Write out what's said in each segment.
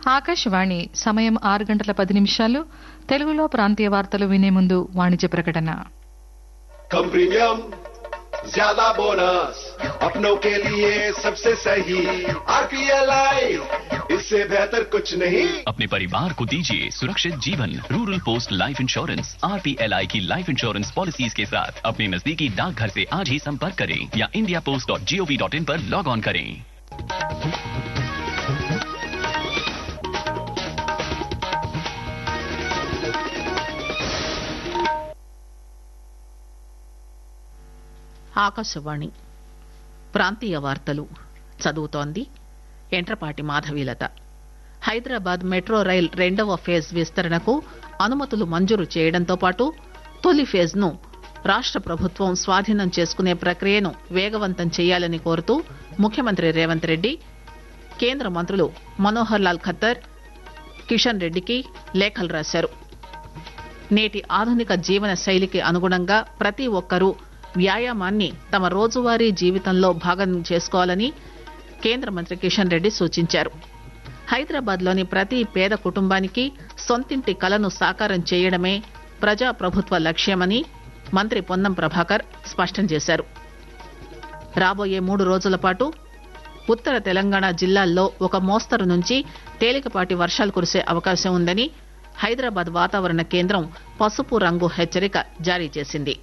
ఆకాశవాణి సమయం ఆరు గంటల పది నిమిషాలు తెలుగులో ప్రాంతీయ వార్తలు వినే ముందు వాణిజ్య ప్రకటన कम प्रीमियम ज्यादा बोनस अपनों के लिए सबसे सही आरपीएल इससे बेहतर कुछ नहीं अपने परिवार को दीजिए सुरक्षित जीवन रूरल पोस्ट लाइफ इंश्योरेंस आर की लाइफ इंश्योरेंस पॉलिसीज के साथ अपने नजदीकी डाकघर से आज ही संपर्क करें या India post dot G O V dot in पर लॉग ऑन करें ఆకాశవాణి ప్రాంతీయ వార్తలు చదువుతోంది ఎంట్రపాటి మాధవీలత హైదరాబాద్ మెట్రో రైల్ రెండవ ఫేజ్ విస్తరణకు అనుమతులు మంజూరు చేయడంతో పాటు తొలి ఫేజ్ ను రాష్ట ప్రభుత్వం స్వాధీనం చేసుకునే ప్రక్రియను వేగవంతం చేయాలని కోరుతూ ముఖ్యమంత్రి రేవంత్ రెడ్డి కేంద్ర మంత్రులు మనోహర్ లాల్ ఖత్తర్ కిషన్ రెడ్డికి లేఖలు రాశారు నేటి ఆధునిక జీవన శైలికి అనుగుణంగా ప్రతి ఒక్కరూ వ్యాయామాన్ని తమ రోజువారీ జీవితంలో భాగం చేసుకోవాలని కేంద్ర మంత్రి కిషన్ రెడ్డి సూచించారు హైదరాబాద్ లోని ప్రతి పేద కుటుంబానికి సొంతింటి కలను సాకారం చేయడమే ప్రజా ప్రభుత్వ లక్ష్యమని మంత్రి పొన్నం ప్రభాకర్ స్పష్టం చేశారు రాబోయే మూడు రోజుల పాటు ఉత్తర తెలంగాణ జిల్లాల్లో ఒక మోస్తరు నుంచి తేలికపాటి వర్షాలు కురిసే అవకాశం ఉందని హైదరాబాద్ వాతావరణ కేంద్రం పసుపు రంగు హెచ్చరిక జారీ చేసింది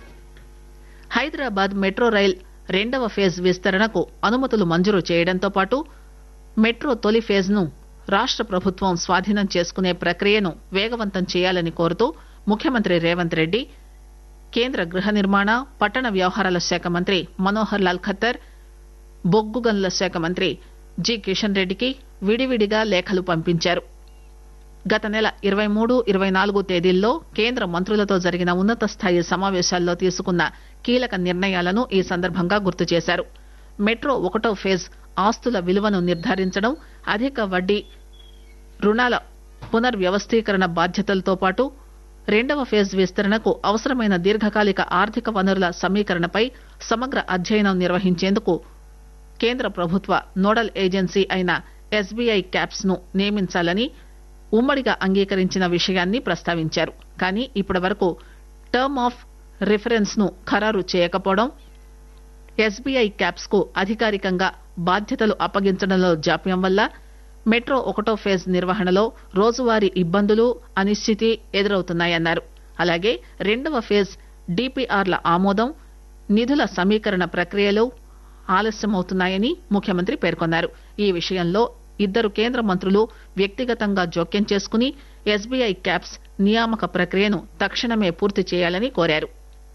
హైదరాబాద్ మెట్రో రైల్ రెండవ ఫేజ్ విస్తరణకు అనుమతులు మంజూరు చేయడంతో పాటు మెట్రో తొలి ఫేజ్ ను రాష్ట ప్రభుత్వం స్వాధీనం చేసుకునే ప్రక్రియను వేగవంతం చేయాలని కోరుతూ ముఖ్యమంత్రి రేవంత్ రెడ్డి కేంద్ర గృహ నిర్మాణ పట్టణ వ్యవహారాల శాఖ మంత్రి మనోహర్ లాల్ ఖత్తర్ బొగ్గు గనుల శాఖ మంత్రి జి కిషన్ రెడ్డికి విడివిడిగా లేఖలు పంపించారు గత నెల ఇరవై మూడు ఇరవై నాలుగు తేదీల్లో కేంద్ర మంత్రులతో జరిగిన ఉన్నత స్థాయి సమావేశాల్లో తీసుకున్న కీలక నిర్ణయాలను ఈ సందర్భంగా గుర్తు చేశారు మెట్రో ఒకటో ఫేజ్ ఆస్తుల విలువను నిర్ధారించడం అధిక వడ్డీ రుణాల పునర్వ్యవస్థీకరణ బాధ్యతలతో పాటు రెండవ ఫేజ్ విస్తరణకు అవసరమైన దీర్ఘకాలిక ఆర్థిక వనరుల సమీకరణపై సమగ్ర అధ్యయనం నిర్వహించేందుకు కేంద్ర ప్రభుత్వ నోడల్ ఏజెన్సీ అయిన ఎస్బీఐ క్యాప్స్ ను నియమించాలని ఉమ్మడిగా అంగీకరించిన విషయాన్ని ప్రస్తావించారు కానీ ఇప్పటి వరకు టర్మ్ ఆఫ్ రిఫరెన్స్ ను ఖరారు చేయకపోవడం ఎస్బీఐ క్యాప్స్ కు అధికారికంగా బాధ్యతలు అప్పగించడంలో జాప్యం వల్ల మెట్రో ఒకటో ఫేజ్ నిర్వహణలో రోజువారీ ఇబ్బందులు అనిశ్చితి ఎదురవుతున్నాయన్నారు అలాగే రెండవ ఫేజ్ డిపిఆర్ల ఆమోదం నిధుల సమీకరణ ప్రక్రియలు ఆలస్యమవుతున్నాయని ముఖ్యమంత్రి పేర్కొన్నారు ఈ విషయంలో ఇద్దరు కేంద్ర మంత్రులు వ్యక్తిగతంగా జోక్యం చేసుకుని ఎస్బీఐ క్యాప్స్ నియామక ప్రక్రియను తక్షణమే పూర్తి చేయాలని కోరారు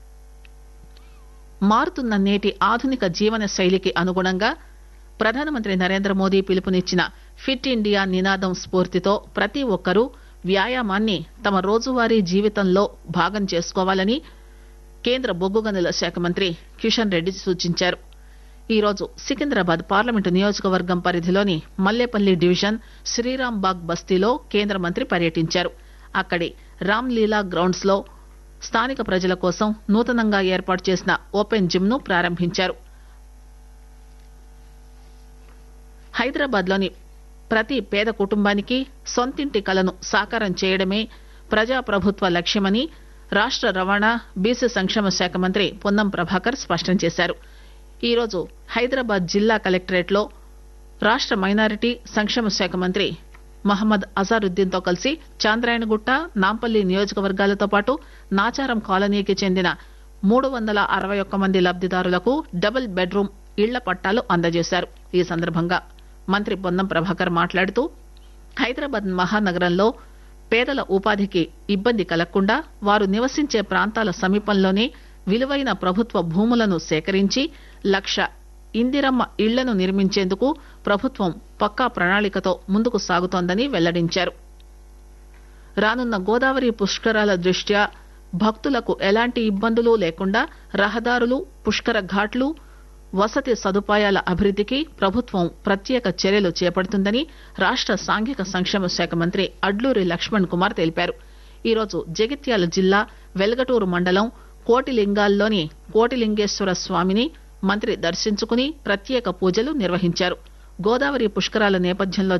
మారుతున్న నేటి ఆధునిక జీవన శైలికి అనుగుణంగా ప్రధానమంత్రి నరేంద్ర మోదీ పిలుపునిచ్చిన ఫిట్ ఇండియా నినాదం స్ఫూర్తితో ప్రతి ఒక్కరూ వ్యాయామాన్ని తమ రోజువారీ జీవితంలో భాగం చేసుకోవాలని కేంద్ర బొగ్గు గనుల శాఖ మంత్రి కిషన్ రెడ్డి సూచించారు ఈరోజు సికింద్రాబాద్ పార్లమెంటు నియోజకవర్గం పరిధిలోని మల్లేపల్లి డివిజన్ శ్రీరాంబాగ్ బస్తీలో కేంద్ర మంత్రి పర్యటించారు అక్కడి రామ్లీలా గ్రౌండ్స్ లో స్థానిక ప్రజల కోసం నూతనంగా ఏర్పాటు చేసిన ఓపెన్ జిమ్ ను ప్రారంభించారు హైదరాబాద్ లోని ప్రతి పేద కుటుంబానికి సొంతింటి కలను సాకారం చేయడమే ప్రజాప్రభుత్వ లక్ష్యమని రాష్ట రవాణా బీసీ సంక్షేమ శాఖ మంత్రి పొన్నం ప్రభాకర్ స్పష్టం చేశారు ఈరోజు హైదరాబాద్ జిల్లా కలెక్టరేట్ లో రాష్ట మైనారిటీ సంక్షేమ శాఖ మంత్రి మహమ్మద్ అజారుద్దీన్ తో కలిసి చాంద్రాయణగుట్ట నాంపల్లి నియోజకవర్గాలతో పాటు నాచారం కాలనీకి చెందిన మూడు వందల అరవై ఒక్క మంది లబ్దిదారులకు డబుల్ బెడ్రూమ్ ఇళ్ల పట్టాలు అందజేశారు ఈ సందర్భంగా మంత్రి పొన్నం ప్రభాకర్ మాట్లాడుతూ హైదరాబాద్ మహానగరంలో పేదల ఉపాధికి ఇబ్బంది కలగకుండా వారు నివసించే ప్రాంతాల సమీపంలోనే విలువైన ప్రభుత్వ భూములను సేకరించి లక్ష ఇందిరమ్మ ఇళ్లను నిర్మించేందుకు ప్రభుత్వం పక్కా ప్రణాళికతో ముందుకు సాగుతోందని వెల్లడించారు రానున్న గోదావరి పుష్కరాల దృష్ట్యా భక్తులకు ఎలాంటి ఇబ్బందులు లేకుండా రహదారులు పుష్కర ఘాట్లు వసతి సదుపాయాల అభివృద్దికి ప్రభుత్వం ప్రత్యేక చర్యలు చేపడుతుందని రాష్ట సాంఘిక సంక్షేమ శాఖ మంత్రి అడ్లూరి లక్ష్మణ్ కుమార్ తెలిపారు ఈరోజు జగిత్యాల జిల్లా వెల్గటూరు మండలం కోటిలింగాల్లోని కోటిలింగేశ్వర స్వామిని మంత్రి దర్శించుకుని ప్రత్యేక పూజలు నిర్వహించారు గోదావరి పుష్కరాల నేపథ్యంలో